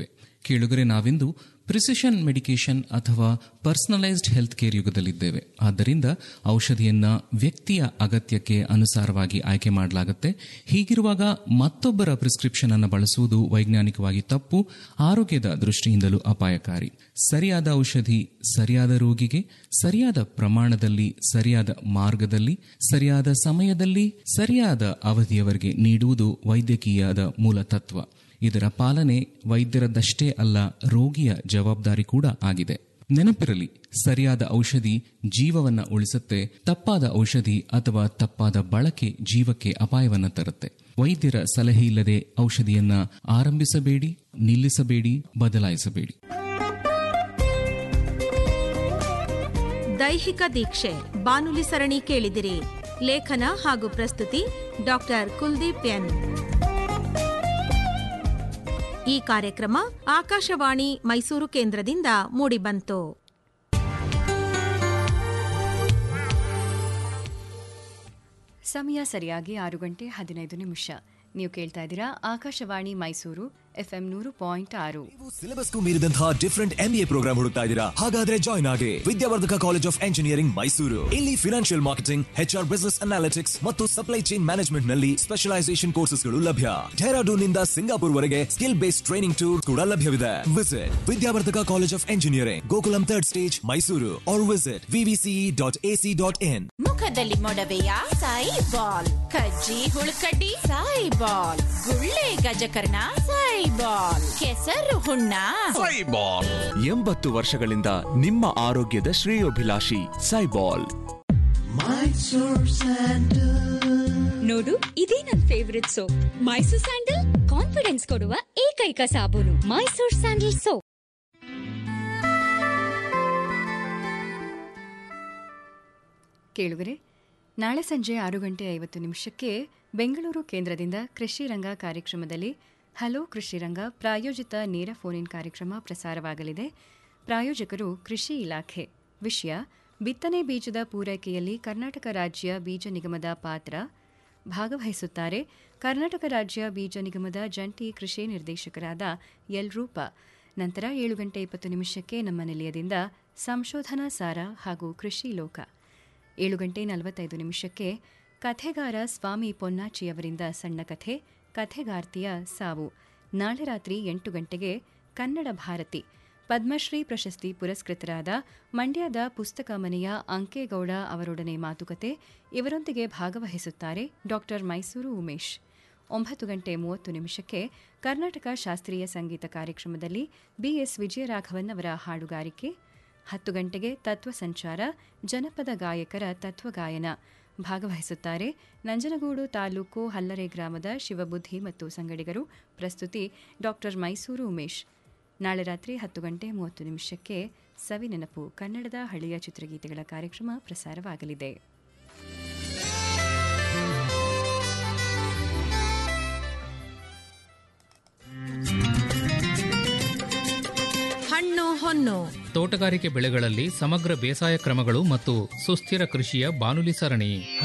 ಇವೆ ಕೇಳುಗರೆ ನಾವಿಂದು ಪ್ರಿಸಿಷನ್ ಮೆಡಿಕೇಶನ್ ಅಥವಾ ಪರ್ಸನಲೈಸ್ಡ್ ಹೆಲ್ತ್ ಕೇರ್ ಯುಗದಲ್ಲಿದ್ದೇವೆ ಆದ್ದರಿಂದ ಔಷಧಿಯನ್ನ ವ್ಯಕ್ತಿಯ ಅಗತ್ಯಕ್ಕೆ ಅನುಸಾರವಾಗಿ ಆಯ್ಕೆ ಮಾಡಲಾಗುತ್ತೆ ಹೀಗಿರುವಾಗ ಮತ್ತೊಬ್ಬರ ಪ್ರಿಸ್ಕ್ರಿಪ್ಷನ್ ಅನ್ನು ಬಳಸುವುದು ವೈಜ್ಞಾನಿಕವಾಗಿ ತಪ್ಪು ಆರೋಗ್ಯದ ದೃಷ್ಟಿಯಿಂದಲೂ ಅಪಾಯಕಾರಿ ಸರಿಯಾದ ಔಷಧಿ ಸರಿಯಾದ ರೋಗಿಗೆ ಸರಿಯಾದ ಪ್ರಮಾಣದಲ್ಲಿ ಸರಿಯಾದ ಮಾರ್ಗದಲ್ಲಿ ಸರಿಯಾದ ಸಮಯದಲ್ಲಿ ಸರಿಯಾದ ಅವಧಿಯವರೆಗೆ ನೀಡುವುದು ವೈದ್ಯಕೀಯದ ಮೂಲ ತತ್ವ ಇದರ ಪಾಲನೆ ವೈದ್ಯರದ್ದಷ್ಟೇ ಅಲ್ಲ ರೋಗಿಯ ಜವಾಬ್ದಾರಿ ಕೂಡ ಆಗಿದೆ ನೆನಪಿರಲಿ ಸರಿಯಾದ ಔಷಧಿ ಜೀವವನ್ನ ಉಳಿಸುತ್ತೆ ತಪ್ಪಾದ ಔಷಧಿ ಅಥವಾ ತಪ್ಪಾದ ಬಳಕೆ ಜೀವಕ್ಕೆ ಅಪಾಯವನ್ನ ತರುತ್ತೆ ವೈದ್ಯರ ಸಲಹೆ ಇಲ್ಲದೆ ಔಷಧಿಯನ್ನ ಆರಂಭಿಸಬೇಡಿ ನಿಲ್ಲಿಸಬೇಡಿ ಬದಲಾಯಿಸಬೇಡಿ ದೈಹಿಕ ದೀಕ್ಷೆ ಬಾನುಲಿ ಸರಣಿ ಕೇಳಿದಿರಿ ಲೇಖನ ಹಾಗೂ ಪ್ರಸ್ತುತಿ ಡಾಕ್ಟರ್ ಕುಲ್ದೀಪ್ ಎನ್ ಈ ಕಾರ್ಯಕ್ರಮ ಆಕಾಶವಾಣಿ ಮೈಸೂರು ಕೇಂದ್ರದಿಂದ ಮೂಡಿಬಂತು ಸಮಯ ಸರಿಯಾಗಿ ಆರು ಗಂಟೆ ಹದಿನೈದು ನಿಮಿಷ ನೀವು ಕೇಳ್ತಾ ಇದ್ದೀರಾ ಆಕಾಶವಾಣಿ ಮೈಸೂರು ಎಫ್ಎಂ ನೂರು ಪಾಯಿಂಟ್ ಆರು ನೀವು ಸಿಲೆಬಸ್ಗೂ ಮೀರಿದಂತಹ ಡಿಫರೆಂಟ್ ಎಂಬಿಎ ಪ್ರೋಗ್ರಾಮ್ ಹುಡುಕ್ತಾ ಇದ್ದೀರಾ ಹಾಗಾದ್ರೆ ಜಾಯ್ನ್ ಆಗಿ Vidyavardhaka college of engineering Mysuru ಇಲ್ಲಿ financial marketing HR business analytics ಮತ್ತು ಸಪ್ಲೈ ಚೈನ್ ಮ್ಯಾನೇಜ್ಮೆಂಟ್ ನಲ್ಲಿ ಸ್ಪೆಷಲೈಸೇಷನ್ ಕೋರ್ಸಸ್ಗಳು ಲಭ್ಯ ಡೆಹರಾಡೂನ್ ನಿಂದ ಸಿಂಗಾಪುರ್ ವರೆಗೆ ಸ್ಕಿಲ್ ಬೇಸ್ಡ್ ಟ್ರೈನಿಂಗ್ ಟೂರ್ ಕೂಡ ಲಭ್ಯವಿದೆ visit Vidyavardhaka college of engineering Gokulam third stage Mysuru or visit VVCE dot AC dot in ಮುಖದಲ್ಲಿ ಮೊಡವೆಯ ಸಾಯಿ ಬಾಲ್ ಕಜ್ಜಿ ಹುಳುಕಡ್ಡಿ ಸಾಯಿ ಬಾಲ್ ಗುಳ್ಳೆ ಗಜಕರ್ಣ ಸಾಯಿ ಬಾಲ್ ಕೆಸರು ಹುಣ್ಣ ಎಂಬತ್ತು ವರ್ಷಗಳಿಂದ ನಿಮ್ಮ ಆರೋಗ್ಯದ ಶ್ರೇಯೋಭಿಲಾಷಿ ಸೈಬಾಲ್ ನೋಡು ಇದೇ ನನ್ favourite soap Mysore sandal confidence ಕೊಡುವ ಏಕೈಕ ಸಾಬೂನು ಮೈಸೂರ್ ಸ್ಯಾಂಡಲ್ ಸೋಪ್ ಕೇಳುಗರೆ ನಾಳೆ ಸಂಜೆ ಆರು ಗಂಟೆ ಐವತ್ತು ನಿಮಿಷಕ್ಕೆ ಬೆಂಗಳೂರು ಕೇಂದ್ರದಿಂದ ಕೃಷಿ ರಂಗ ಕಾರ್ಯಕ್ರಮದಲ್ಲಿ ಹಲೋ ಕೃಷಿ ರಂಗ ಪ್ರಾಯೋಜಿತ ನೇರ ಫೋನ್ ಇನ್ ಕಾರ್ಯಕ್ರಮ ಪ್ರಸಾರವಾಗಲಿದೆ ಪ್ರಾಯೋಜಕರು ಕೃಷಿ ಇಲಾಖೆ ವಿಷಯ ಬಿತ್ತನೆ ಬೀಜದ ಪೂರೈಕೆಯಲ್ಲಿ ಕರ್ನಾಟಕ ರಾಜ್ಯ ಬೀಜ ನಿಗಮದ ಪಾತ್ರ ಭಾಗವಹಿಸುತ್ತಾರೆ ಕರ್ನಾಟಕ ರಾಜ್ಯ ಬೀಜ ನಿಗಮದ ಜಂಟಿ ಕೃಷಿ ನಿರ್ದೇಶಕರಾದ ಎಲ್ ರೂಪ ನಂತರ ಏಳು ಗಂಟೆ ಇಪ್ಪತ್ತು ನಿಮಿಷಕ್ಕೆ ನಮ್ಮ ನಿಲಯದಿಂದ ಸಂಶೋಧನಾ ಸಾರ ಹಾಗೂ ಕೃಷಿ ಲೋಕ ಏಳು ಗಂಟೆ ನಲವತ್ತೈದು ನಿಮಿಷಕ್ಕೆ ಕಥೆಗಾರ ಸ್ವಾಮಿ ಪೊನ್ನಾಚಿಯವರಿಂದ ಸಣ್ಣ ಕಥೆ ಕಥೆಗಾರ್ತಿಯ ಸಾವು ನಾಳೆ ರಾತ್ರಿ ಎಂಟು ಗಂಟೆಗೆ ಕನ್ನಡ ಭಾರತಿ ಪದ್ಮಶ್ರೀ ಪ್ರಶಸ್ತಿ ಪುರಸ್ಕೃತರಾದ ಮಂಡ್ಯದ ಪುಸ್ತಕ ಮನೆಯ ಅಂಕೇಗೌಡ ಅವರೊಡನೆ ಮಾತುಕತೆ ಇವರೊಂದಿಗೆ ಭಾಗವಹಿಸುತ್ತಾರೆ ಡಾಕ್ಟರ್ ಮೈಸೂರು ಉಮೇಶ್ ಒಂಬತ್ತು ಗಂಟೆ ಮೂವತ್ತು ನಿಮಿಷಕ್ಕೆ ಕರ್ನಾಟಕ ಶಾಸ್ತ್ರೀಯ ಸಂಗೀತ ಕಾರ್ಯಕ್ರಮದಲ್ಲಿ ಬಿಎಸ್ ವಿಜಯರಾಘವನ್ ಅವರ ಹಾಡುಗಾರಿಕೆ ಹತ್ತು ಗಂಟೆಗೆ ತತ್ವ ಸಂಚಾರ ಜನಪದ ಗಾಯಕರ ತತ್ವಗಾಯನ ಭಾಗವಹಿಸುತ್ತಾರೆ ನಂಜನಗೂಡು ತಾಲೂಕು ಹಲ್ಲರೆ ಗ್ರಾಮದ ಶಿವಬುದ್ಧಿ ಮತ್ತು ಸಂಗಡಿಗರು ಪ್ರಸ್ತುತಿ ಡಾಕ್ಟರ್ ಮೈಸೂರು ಉಮೇಶ್ ನಾಳೆ ರಾತ್ರಿ ಹತ್ತು ಗಂಟೆ ಮೂವತ್ತು ನಿಮಿಷಕ್ಕೆ ಸವಿ ನೆನಪು ಕನ್ನಡದ ಹಳೆಯ ಚಿತ್ರಗೀತೆಗಳ ಕಾರ್ಯಕ್ರಮ ಪ್ರಸಾರವಾಗಲಿದೆ ಹಣ್ಣು ಹೊನ್ನು ತೋಟಗಾರಿಕೆ ಬೆಳೆಗಳಲ್ಲಿ ಸಮಗ್ರ ಬೇಸಾಯ ಕ್ರಮಗಳು ಮತ್ತು ಸುಸ್ಥಿರ ಕೃಷಿಯ ಬಾನುಲಿ ಸರಣಿ